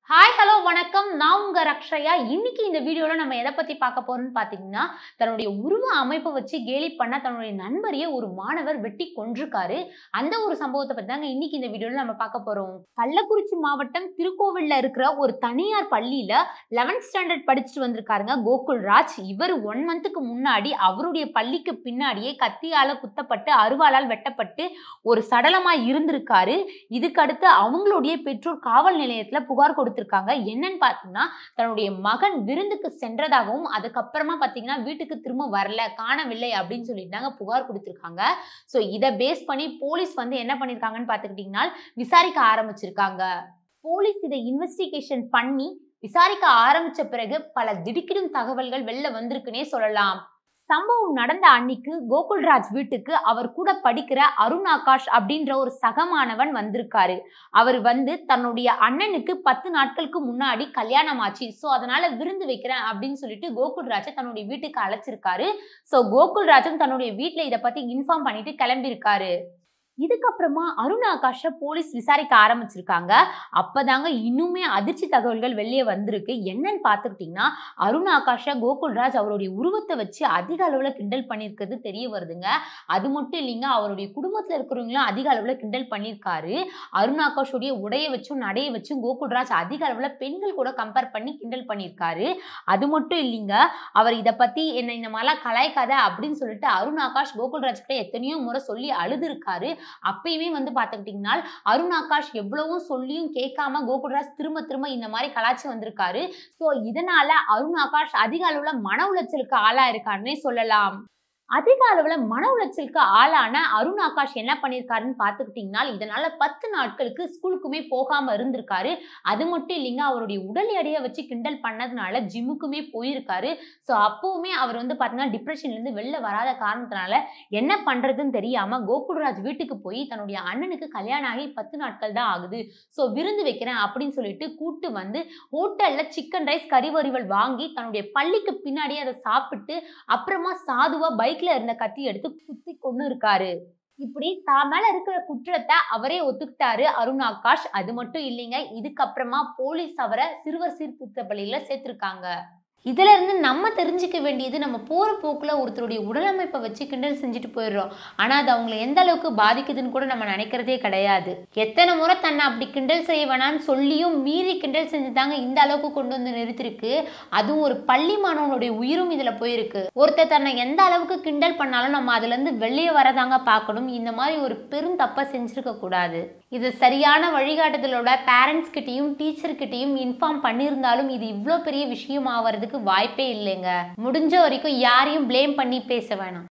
hi hello வணக்கம் நான் உங்க ரக்ஷயா இன்னைக்கு இந்த வீடியோல நம்ம எதை பத்தி பார்க்க போறோம்னு பாத்தீங்கன்னா தன்னுடைய உருவ அமைப்பை வச்சு கேலி பண்ண தன்னுடைய நண்பரையே ஒரு மாணவர் வெட்டி கொன்றிருக்காரு அந்த ஒரு சம்பவத்தை பத்தி தாங்க இன்னைக்கு இந்த வீடியோல நம்ம பார்க்க போறோம் கள்ளக்குறிச்சி மாவட்டம் திருக்கோவில்ல இருக்கிற ஒரு தனியார் பள்ளியில லெவன்த் ஸ்டாண்டர்ட் படிச்சுட்டு வந்திருக்காருங்க கோகுல்ராஜ் இவர் ஒன் மந்த்துக்கு முன்னாடி அவருடைய பள்ளிக்கு பின்னாடியே கத்தியால குத்தப்பட்டு அருவாளால் வெட்டப்பட்டு ஒரு சடலமா இருந்திருக்காரு இதுக்கு அடுத்து அவங்களுடைய பெற்றோர் காவல் நிலையத்துல புகார் கொடுத்திருக்காங்க என்னன்னு பார்த்தீங்கன்னா தன்னுடைய மகன் விருந்துக்கு சென்றதாகவும் அதுக்கப்புறமா பார்த்தீங்கன்னா வீட்டுக்கு திரும்ப வரல காணவில்லை அப்படின்னு சொல்லிட்டாங்க புகார் கொடுத்திருக்காங்க ஸோ இதை பேஸ் பண்ணி போலீஸ் வந்து என்ன பண்ணியிருக்காங்கன்னு பார்த்துக்கிட்டிங்கன்னா விசாரிக்க ஆரம்பிச்சிருக்காங்க போலீஸ் இதை இன்வெஸ்டிகேஷன் பண்ணி விசாரிக்க ஆரம்பிச்ச பிறகு பல திடுக்கிடும் தகவல்கள் வெளில வந்திருக்குன்னே சொல்லலாம் சம்பவம் நடந்த அன்னைக்கு கோகுல்ராஜ் வீட்டுக்கு அவர் கூட படிக்கிற அருண் ஆகாஷ் அப்படின்ற ஒரு சகமானவன் வந்திருக்காரு அவர் வந்து தன்னுடைய அண்ணனுக்கு பத்து நாட்களுக்கு முன்னாடி கல்யாணம் ஆச்சு ஸோ அதனால விருந்து வைக்கிறேன் அப்படின்னு சொல்லிட்டு கோகுல்ராஜை தன்னுடைய வீட்டுக்கு அழைச்சிருக்காரு ஸோ கோகுல்ராஜும் தன்னுடைய வீட்டில் இதை பத்தி இன்ஃபார்ம் பண்ணிட்டு கிளம்பியிருக்காரு இதுக்கப்புறமா அருண் ஆகாஷை போலீஸ் விசாரிக்க ஆரம்பிச்சிருக்காங்க அப்பதாங்க இன்னுமே அதிர்ச்சி தகவல்கள் வெளியே வந்திருக்கு என்னன்னு பார்த்துக்கிட்டிங்கன்னா அருண் ஆகாஷை கோகுல்ராஜ் அவருடைய உருவத்தை வச்சு அதிக அளவில் கிண்டல் பண்ணியிருக்கிறது தெரிய வருதுங்க அது மட்டும் இல்லைங்க அவருடைய குடும்பத்தில் இருக்கிறவங்களும் அதிக அளவில் கிண்டல் பண்ணியிருக்காரு அருண் ஆகாஷோடைய உடையை வச்சும் நடையை வச்சும் கோகுல்ராஜ் அதிக அளவில் பெண்கள் கூட கம்பேர் பண்ணி கிண்டல் பண்ணியிருக்காரு அது மட்டும் இல்லைங்க அவர் இதை பற்றி என்ன இந்த மாதிரிலாம் கலாய்க்காத அப்படின்னு சொல்லிட்டு அருண் ஆகாஷ் கோகுல்ராஜ் கிட்ட எத்தனையோ முறை சொல்லி அழுதுருக்காரு அப்பயுமே வந்து பார்த்துக்கிட்டிங்கன்னா அருண் ஆகாஷ் எவ்வளவும் சொல்லியும் கேட்காம கோகுல்ராஜ் திரும்ப திரும்ப இந்த மாதிரி கலாச்சி வந்திருக்காரு ஸோ இதனால அருண் ஆகாஷ் அதிக அளவில் மன உளைச்சலுக்கு ஆளா இருக்காருன்னே சொல்லலாம் அதிக அளவில் மன உளைச்சலுக்கு ஆளான அருண் ஆகாஷ் என்ன பண்ணியிருக்காருன்னு பார்த்துக்கிட்டிங்கன்னா இதனால பத்து நாட்களுக்கு ஸ்கூலுக்குமே போகாமல் இருந்திருக்காரு அது மட்டும் இல்லைங்க அவருடைய உடல் எடையை வச்சு கிண்டல் பண்ணதுனால ஜிம்முக்குமே போயிருக்காரு ஸோ அப்போவுமே அவர் வந்து பார்த்தீங்கன்னா டிப்ரெஷன்லேருந்து வெளில வராத காரணத்தினால என்ன பண்ணுறதுன்னு தெரியாமல் கோகுல்ராஜ் வீட்டுக்கு போய் தன்னுடைய அண்ணனுக்கு கல்யாணம் ஆகி பத்து நாட்கள் தான் ஆகுது ஸோ விருந்து வைக்கிறேன் அப்படின்னு சொல்லிட்டு கூட்டு வந்து ஹோட்டலில் சிக்கன் ரைஸ் கறி வறுவல் வாங்கி தன்னுடைய பள்ளிக்கு பின்னாடியே அதை சாப்பிட்டு அப்புறமா சாதுவா பைக்ல இருந்த கத்தி எடுத்து குத்தி கொண்டு இருக்காரு இப்படி தான் மேல இருக்கிற குற்றத்தை அவரே ஒத்துக்கிட்டாரு அருண் ஆகாஷ் அது மட்டும் இல்லைங்க இதுக்கப்புறமா போலீஸ் அவரை சிறுவர் சீர்திருத்த பள்ளியில சேர்த்திருக்காங்க இதுல இருந்து நம்ம தெரிஞ்சுக்க வேண்டியது நம்ம போற போக்குல ஒருத்தருடைய உடலமைப்பை வச்சு கிண்டல் செஞ்சுட்டு போயிடுறோம் ஆனா அது அவங்களை எந்த அளவுக்கு பாதிக்குதுன்னு கூட நம்ம நினைக்கிறதே கிடையாது எத்தனை முறை தன்னை அப்படி கிண்டல் செய்ய வேணாம்னு சொல்லியும் மீறி கிண்டல் செஞ்சுதாங்க இந்த அளவுக்கு கொண்டு வந்து நிறுத்திருக்கு அதுவும் ஒரு பள்ளி மாணவனுடைய உயிரும் இதுல போயிருக்கு ஒருத்தர் தன்னை எந்த அளவுக்கு கிண்டல் பண்ணாலும் நம்ம அதுல இருந்து வெளியே வரதாங்க பார்க்கணும் இந்த மாதிரி ஒரு பெரும் தப்பை செஞ்சிருக்க கூடாது இது சரியான வழிகாட்டுதலோட பேரண்ட்ஸ் கிட்டயும் டீச்சர் கிட்டயும் இன்ஃபார்ம் பண்ணியிருந்தாலும் இது இவ்வளோ பெரிய விஷயம் ஆவறதுக்கு வாய்ப்பே இல்லைங்க முடிஞ்ச வரைக்கும் யாரையும் ப்ளேம் பண்ணி பேச வேணாம்